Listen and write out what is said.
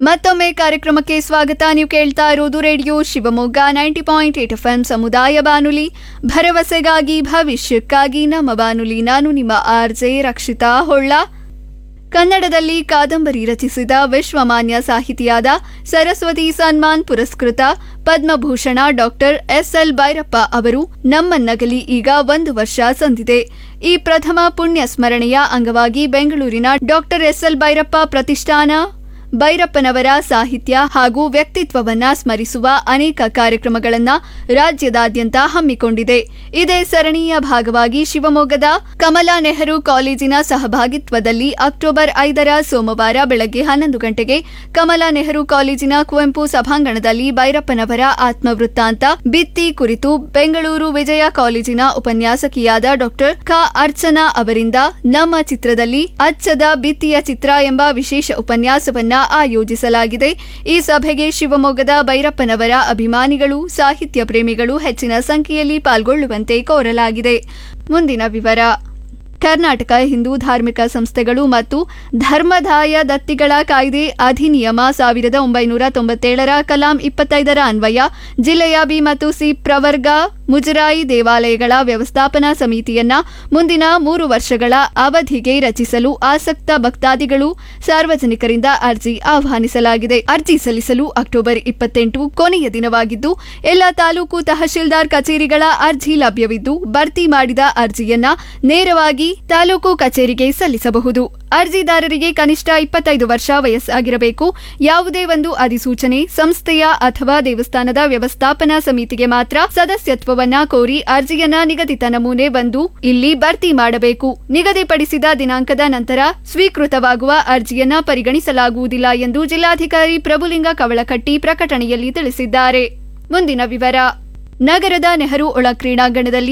ಮತ್ತೊಮ್ಮೆ ಕಾರ್ಯಕ್ರಮಕ್ಕೆ ಸ್ವಾಗತ ನೀವು ಕೇಳ್ತಾ ಇರೋದು radio Shivamogga ninety point eight F ಸಮುದಾಯ ಬಾನುಲಿ ಭರವಸೆಗಾಗಿ ಭವಿಷ್ಯಕ್ಕಾಗಿ ನಮ್ಮ ಬಾನುಲಿ ನಾನು ನಿಮ್ಮ ಆರ್ ಜೆ ರಕ್ಷಿತಾ ಹೊಳ್ಳ ಕನ್ನಡದಲ್ಲಿ ಕಾದಂಬರಿ ರಚಿಸಿದ ವಿಶ್ವಮಾನ್ಯ ಸಾಹಿತಿಯಾದ ಸರಸ್ವತಿ ಸನ್ಮಾನ್ ಪುರಸ್ಕೃತ ಪದ್ಮಭೂಷಣ ಡಾಕ್ಟರ್ ಎಸ್ಎಲ್ ಭೈರಪ್ಪ ಅವರು ನಮ್ಮನ್ನಗಲಿ ಈಗ ಒಂದು ವರ್ಷ ಸಂದಿದೆ ಈ ಪ್ರಥಮ ಪುಣ್ಯ ಸ್ಮರಣೆಯ ಅಂಗವಾಗಿ ಬೆಂಗಳೂರಿನ ಡಾಕ್ಟರ್ ಎಸ್ಎಲ್ ಭೈರಪ್ಪ ಪ್ರತಿಷ್ಠಾನ ಭೈರಪ್ಪನವರ ಸಾಹಿತ್ಯ ಹಾಗೂ ವ್ಯಕ್ತಿತ್ವವನ್ನ ಸ್ಮರಿಸುವ ಅನೇಕ ಕಾರ್ಯಕ್ರಮಗಳನ್ನ ರಾಜ್ಯದಾದ್ಯಂತ ಹಮ್ಮಿಕೊಂಡಿದೆ ಇದೇ ಸರಣಿಯ ಭಾಗವಾಗಿ ಶಿವಮೊಗ್ಗದ ಕಮಲಾ ನೆಹರು ಕಾಲೇಜಿನ ಸಹಭಾಗಿತ್ವದಲ್ಲಿ ಅಕ್ಟೋಬರ್ ಐದರ ಸೋಮವಾರ ಬೆಳಗ್ಗೆ ಹನ್ನೊಂದು ಗಂಟೆಗೆ ಕಮಲಾ ನೆಹರು ಕಾಲೇಜಿನ ಕುವೆಂಪು ಸಭಾಂಗಣದಲ್ಲಿ ಭೈರಪ್ಪನವರ ಆತ್ಮವೃತ್ತಾಂತ ಬಿತ್ತಿ ಕುರಿತು ಬೆಂಗಳೂರು ವಿಜಯ ಕಾಲೇಜಿನ ಉಪನ್ಯಾಸಕಿಯಾದ ಡಾಕ್ಟರ್ ಖ ಅರ್ಚನಾ ಅವರಿಂದ ನಮ್ಮ ಚಿತ್ರದಲ್ಲಿ ಅಚ್ಚದ ಬಿತ್ತಿಯ ಚಿತ್ರ ಎಂಬ ವಿಶೇಷ ಉಪನ್ಯಾಸವನ್ನ ಆಯೋಜಿಸಲಾಗಿದೆ ಈ ಸಭೆಗೆ ಶಿವಮೊಗ್ಗದ ಭೈರಪ್ಪನವರ ಅಭಿಮಾನಿಗಳು ಸಾಹಿತ್ಯ ಪ್ರೇಮಿಗಳು ಹೆಚ್ಚಿನ ಸಂಖ್ಯೆಯಲ್ಲಿ ಪಾಲ್ಗೊಳ್ಳುವಂತೆ ಕೋರಲಾಗಿದೆ ಮುಂದಿನ ವಿವರ ಕರ್ನಾಟಕ ಹಿಂದೂ ಧಾರ್ಮಿಕ ಸಂಸ್ಥೆಗಳು ಮತ್ತು ಧರ್ಮದಾಯ ದತ್ತಿಗಳ ಕಾಯ್ದೆ ಅಧಿನಿಯಮ ಸಾವಿರದ ಒಂಬೈನೂರ ತೊಂಬತ್ತೇಳರ ಕಲಾಂ ಇಪ್ಪತ್ತೈದರ ಅನ್ವಯ ಜಿಲ್ಲೆಯ ಬಿ ಮತ್ತು ಸಿ ಪ್ರವರ್ಗ ಮುಜರಾಯಿ ದೇವಾಲಯಗಳ ವ್ಯವಸ್ಥಾಪನಾ ಸಮಿತಿಯನ್ನ ಮುಂದಿನ ಮೂರು ವರ್ಷಗಳ ಅವಧಿಗೆ ರಚಿಸಲು ಆಸಕ್ತ ಭಕ್ತಾದಿಗಳು ಸಾರ್ವಜನಿಕರಿಂದ ಅರ್ಜಿ ಆಹ್ವಾನಿಸಲಾಗಿದೆ ಅರ್ಜಿ ಸಲ್ಲಿಸಲು ಅಕ್ಟೋಬರ್ ಇಪ್ಪತ್ತೆಂಟು ಕೊನೆಯ ದಿನವಾಗಿದ್ದು ಎಲ್ಲ ತಾಲೂಕು ತಹಶೀಲ್ದಾರ್ ಕಚೇರಿಗಳ ಅರ್ಜಿ ಲಭ್ಯವಿದ್ದು ಭರ್ತಿ ಮಾಡಿದ ಅರ್ಜಿಯನ್ನ ನೇರವಾಗಿ ತಾಲೂಕು ಕಚೇರಿಗೆ ಸಲ್ಲಿಸಬಹುದು ಅರ್ಜಿದಾರರಿಗೆ ಕನಿಷ್ಠ ಇಪ್ಪತ್ತೈದು ವರ್ಷ ವಯಸ್ಸಾಗಿರಬೇಕು ಯಾವುದೇ ಒಂದು ಅಧಿಸೂಚನೆ ಸಂಸ್ಥೆಯ ಅಥವಾ ದೇವಸ್ಥಾನದ ವ್ಯವಸ್ಥಾಪನಾ ಸಮಿತಿಗೆ ಮಾತ್ರ ಸದಸ್ಯತ್ವವನ್ನ ಕೋರಿ ಅರ್ಜಿಯನ್ನ ನಿಗದಿತ ನಮೂನೆ ಬಂದು ಇಲ್ಲಿ ಭರ್ತಿ ಮಾಡಬೇಕು ನಿಗದಿಪಡಿಸಿದ ದಿನಾಂಕದ ನಂತರ ಸ್ವೀಕೃತವಾಗುವ ಅರ್ಜಿಯನ್ನ ಪರಿಗಣಿಸಲಾಗುವುದಿಲ್ಲ ಎಂದು ಜಿಲ್ಲಾಧಿಕಾರಿ ಪ್ರಭುಲಿಂಗ ಕವಳಕಟ್ಟಿ ಪ್ರಕಟಣೆಯಲ್ಲಿ ತಿಳಿಸಿದ್ದಾರೆ ಮುಂದಿನ ವಿವರ ನಗರದ ನೆಹರು ಒಳ ಕ್ರೀಡಾಂಗಣದಲ್ಲಿ